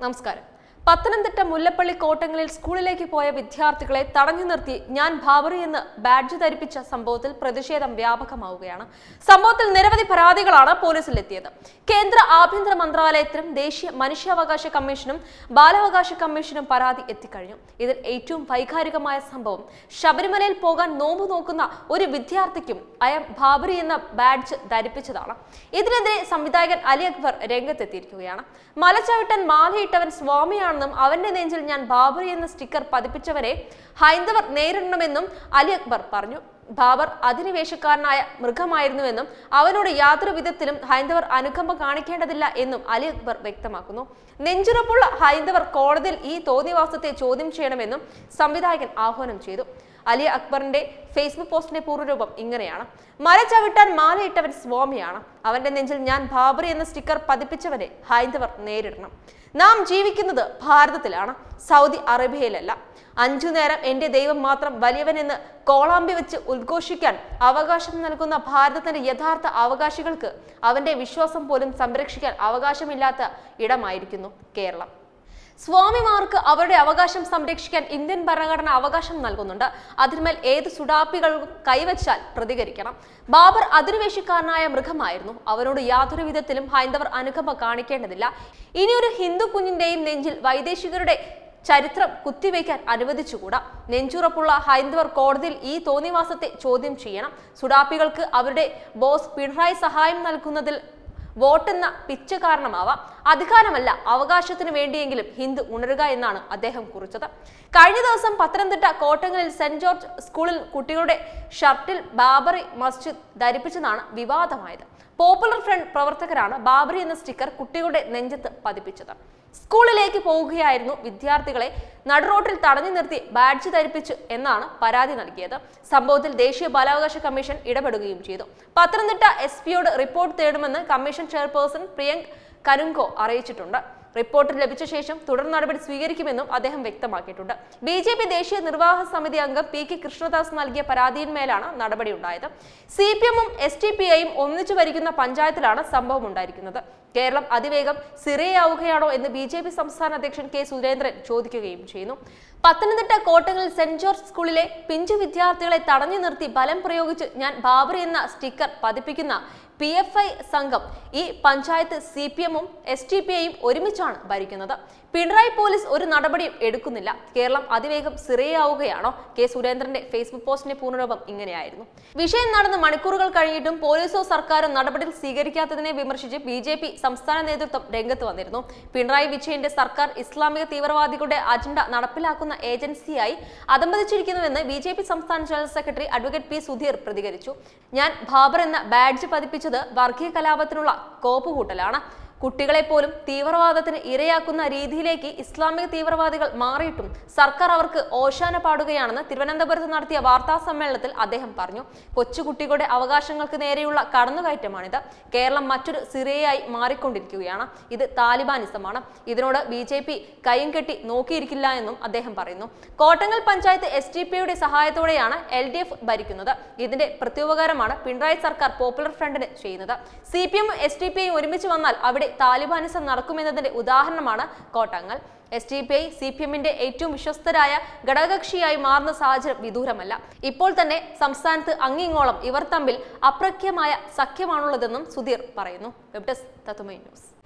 നമസ്കാരം പത്തനംതിട്ട മുല്ലപ്പള്ളി കോട്ടങ്ങളിൽ സ്കൂളിലേക്ക് പോയ വിദ്യാർത്ഥികളെ തടഞ്ഞു നിർത്തി ഞാൻ ഭാബറി എന്ന് ബാഡ്ജ് ധരിപ്പിച്ച സംഭവത്തിൽ പ്രതിഷേധം വ്യാപകമാവുകയാണ് സംഭവത്തിൽ നിരവധി പരാതികളാണ് പോലീസിലെത്തിയത് കേന്ദ്ര ആഭ്യന്തര മന്ത്രാലയത്തിനും ദേശീയ മനുഷ്യാവകാശ കമ്മീഷനും ബാലാവകാശ കമ്മീഷനും പരാതി എത്തിക്കഴിഞ്ഞു ഇതിൽ ഏറ്റവും വൈകാരികമായ സംഭവം ശബരിമലയിൽ പോകാൻ നോമ്പ് നോക്കുന്ന ഒരു വിദ്യാർത്ഥിക്കും അയം ഭാബറി എന്ന ബാഡ്ജ് ധരിപ്പിച്ചതാണ് ഇതിനെതിരെ സംവിധായകൻ അലി അക്ബർ രംഗത്തെത്തിയിരിക്കുകയാണ് മലചവിട്ടൻ മാലയിട്ടവൻ സ്വാമിയാണെന്നും അവന്റെ നെഞ്ചിൽ ഞാൻ ബാബറി എന്ന സ്റ്റിക്കർ പതിപ്പിച്ചവരെ ഹൈന്ദവർ നേരിടണമെന്നും അലി അക്ബർ പറഞ്ഞു ബാബർ അധിനിവേശക്കാരനായ മൃഗമായിരുന്നുവെന്നും അവനോട് യാതൊരു വിധത്തിലും ഹൈന്ദവർ അനുകമ്പ കാണിക്കേണ്ടതില്ല എന്നും അലി അക്ബർ വ്യക്തമാക്കുന്നു നെഞ്ചുറപ്പുള്ള ഹൈന്ദവർ കോടതിയിൽ ഈ തോന്നിവാസത്തെ ചോദ്യം ചെയ്യണമെന്നും സംവിധായകൻ ആഹ്വാനം ചെയ്തു അലി അക്ബറിന്റെ ഫേസ്ബുക്ക് പോസ്റ്റിന്റെ പൂർവ്വരൂപം ഇങ്ങനെയാണ് മല ചവിട്ടാൻ മാലയിട്ടവൻ സ്വാമിയാണ് അവന്റെ നെഞ്ചിൽ ഞാൻ ബാബറി എന്ന സ്റ്റിക്കർ പതിപ്പിച്ചവരെ ഹൈന്ദവർ നേരിടണം നാം ജീവിക്കുന്നത് ഭാരതത്തിലാണ് സൗദി അറേബ്യയിലല്ല അഞ്ചു നേരം എന്റെ ദൈവം മാത്രം വലിയവനെന്ന് കോളാമ്പി വെച്ച് ഉദ്ഘോഷിക്കാൻ അവകാശം നൽകുന്ന ഭാരതത്തിന്റെ യഥാർത്ഥ അവകാശികൾക്ക് അവന്റെ വിശ്വാസം പോലും സംരക്ഷിക്കാൻ അവകാശമില്ലാത്ത ഇടമായിരിക്കുന്നു കേരളം സ്വാമിമാർക്ക് അവരുടെ അവകാശം സംരക്ഷിക്കാൻ ഇന്ത്യൻ ഭരണഘടന അവകാശം നൽകുന്നുണ്ട് അതിന്മേൽ ഏത് സുഡാപ്പികളും കൈവച്ചാൽ പ്രതികരിക്കണം ബാബർ അധിനിവേശക്കാരനായ മൃഗമായിരുന്നു അവരോട് യാതൊരു വിധത്തിലും ഹൈന്ദവർ അനുകമ്പ കാണിക്കേണ്ടതില്ല ഇനിയൊരു ഹിന്ദു കുഞ്ഞിന്റെയും നെഞ്ചിൽ വൈദേശികരുടെ ചരിത്രം കുത്തിവെക്കാൻ അനുവദിച്ചുകൂടാ നെഞ്ചുറപ്പുള്ള ഹൈന്ദവർ കോടതിയിൽ ഈ തോന്നിവാസത്തെ ചോദ്യം ചെയ്യണം സുഡാപ്പികൾക്ക് അവരുടെ ബോസ് പിണറായി സഹായം നൽകുന്നതിൽ വോട്ടെന്ന പിച്ച് കാരണമാവാം അധികാരമല്ല അവകാശത്തിന് വേണ്ടിയെങ്കിലും ഹിന്ദു ഉണരുക എന്നാണ് അദ്ദേഹം കുറിച്ചത് കഴിഞ്ഞ ദിവസം പത്തനംതിട്ട കോട്ടങ്ങളിൽ സെന്റ് ജോർജ് സ്കൂളിൽ കുട്ടികളുടെ ഷർട്ടിൽ ബാബറി മസ്ജിദ് ധരിപ്പിച്ചതാണ് വിവാദമായത് പോപ്പുലർ ഫ്രണ്ട് പ്രവർത്തകരാണ് ബാബറി എന്ന സ്റ്റിക്കർ കുട്ടികളുടെ നെഞ്ചത്ത് പതിപ്പിച്ചത് സ്കൂളിലേക്ക് പോവുകയായിരുന്നു വിദ്യാർത്ഥികളെ നടുറോട്ടിൽ തടഞ്ഞു നിർത്തി ബാഡ്ജ് ധരിപ്പിച്ചു എന്നാണ് പരാതി നൽകിയത് സംഭവത്തിൽ ദേശീയ ബാലാവകാശ കമ്മീഷൻ ഇടപെടുകയും ചെയ്തു പത്തനംതിട്ട എസ് പിയോട് റിപ്പോർട്ട് തേടുമെന്ന് കമ്മീഷൻ ചെയർപേഴ്സൺ പ്രിയങ്ക് കനുങ്കോ അറിയിച്ചിട്ടുണ്ട് റിപ്പോർട്ട് ലഭിച്ച ശേഷം തുടർ നടപടി സ്വീകരിക്കുമെന്നും അദ്ദേഹം വ്യക്തമാക്കിയിട്ടുണ്ട് ബി ജെ പി ദേശീയ നിർവാഹക സമിതി അംഗം പി കെ കൃഷ്ണദാസ് നൽകിയ പരാതിയിന്മേലാണ് നടപടി ഉണ്ടായത് സി പി എമ്മും എസ് ടി പി ഐയും ഒന്നിച്ചു ഭരിക്കുന്ന പഞ്ചായത്തിലാണ് സംഭവം ഉണ്ടായിരിക്കുന്നത് കേരളം അതിവേഗം സിറയാവുകയാണോ എന്ന് ബി ജെ പി സംസ്ഥാന അധ്യക്ഷൻ കെ സുരേന്ദ്രൻ ചോദിക്കുകയും ചെയ്യുന്നു പത്തനംതിട്ട കോട്ടങ്ങളിൽ സെന്റ് ജോർജ് സ്കൂളിലെ പിഞ്ചു വിദ്യാർത്ഥികളെ തടഞ്ഞു നിർത്തി ബലം പ്രയോഗിച്ച് ഞാൻ ബാബറി എന്ന സ്റ്റിക്കർ പതിപ്പിക്കുന്ന പി എഫ് ഐ സംഘം ഈ പഞ്ചായത്ത് സി പി എമ്മും എസ് ടി പി ഐയും ഒരുമിച്ചാണ് ഭരിക്കുന്നത് പിണറായി പോലീസ് ഒരു നടപടിയും എടുക്കുന്നില്ല കേരളം അതിവേഗം സിറയാവുകയാണോ കെ സുരേന്ദ്രന്റെ ഫേസ്ബുക്ക് പോസ്റ്റിന്റെ പൂർണ്ണരൂപം ഇങ്ങനെയായിരുന്നു വിഷയം നടന്ന് മണിക്കൂറുകൾ കഴിഞ്ഞിട്ടും പോലീസോ സർക്കാരോ നടപടികൾ സ്വീകരിക്കാത്തതിനെ വിമർശിച്ച് ബി ജെ പി സംസ്ഥാന നേതൃത്വം രംഗത്ത് വന്നിരുന്നു പിണറായി വിജയന്റെ സർക്കാർ ഇസ്ലാമിക തീവ്രവാദികളുടെ അജണ്ട നടപ്പിലാക്കുന്ന ഏജൻസിയായി അധംപതിച്ചിരിക്കുന്നുവെന്ന് ബി ജെ പി സംസ്ഥാന general secretary advocate P Sudheer പ്രതികരിച്ചു ഞാൻ ബാബർ എന്ന ബാഡ്ജ് പതിപ്പിച്ചത് വർഗീയ കലാപത്തിനുള്ള കോപ്പുകൂട്ടലാണ് കുട്ടികളെ പോലും തീവ്രവാദത്തിന് ഇരയാക്കുന്ന രീതിയിലേക്ക് ഇസ്ലാമിക തീവ്രവാദികൾ മാറിയിട്ടും സർക്കാർ അവർക്ക് ഓശാന പാടുകയാണെന്ന് തിരുവനന്തപുരത്ത് നടത്തിയ വാർത്താ സമ്മേളനത്തിൽ അദ്ദേഹം പറഞ്ഞു കൊച്ചുകുട്ടികളുടെ അവകാശങ്ങൾക്ക് നേരെയുള്ള കടന്നുകയറ്റമാണിത് കേരളം മറ്റൊരു സിറിയയായി മാറിക്കൊണ്ടിരിക്കുകയാണ് ഇത് താലിബാനിസമാണ് ഇതിനോട് ബി ജെ പി കൈയും കെട്ടി നോക്കിയിരിക്കില്ല എന്നും അദ്ദേഹം പറയുന്നു കോട്ടങ്ങൽ പഞ്ചായത്ത് എസ് ടി പിയുടെ സഹായത്തോടെയാണ് എൽ ഡി എഫ് ഭരിക്കുന്നത് ഇതിന്റെ പ്രത്യുപകാരമാണ് പിണറായി സർക്കാർ പോപ്പുലർ ഫ്രണ്ടിന് ചെയ്യുന്നത് സി പി എമ്മും എസ് ടി പിയും ഒരുമിച്ച് വന്നാൽ അവിടെ താലിബാനിസം നടക്കുമെന്നതിന്റെ ഉദാഹരണമാണ് Kottangal S D P I C P എമ്മിന്റെ ഏറ്റവും വിശ്വസ്തരായ ഘടകകക്ഷിയായി മാറുന്ന സാഹചര്യം വിദൂരമല്ല ഇപ്പോൾ തന്നെ സംസ്ഥാനത്ത് അങ്ങിങ്ങോളം ഇവർ തമ്മിൽ അപ്രഖ്യമായ സഖ്യമാണുള്ളതെന്നും സുധീർ പറയുന്നു വെബ് ഡെസ്ക് തത്തുമൈ ന്യൂസ്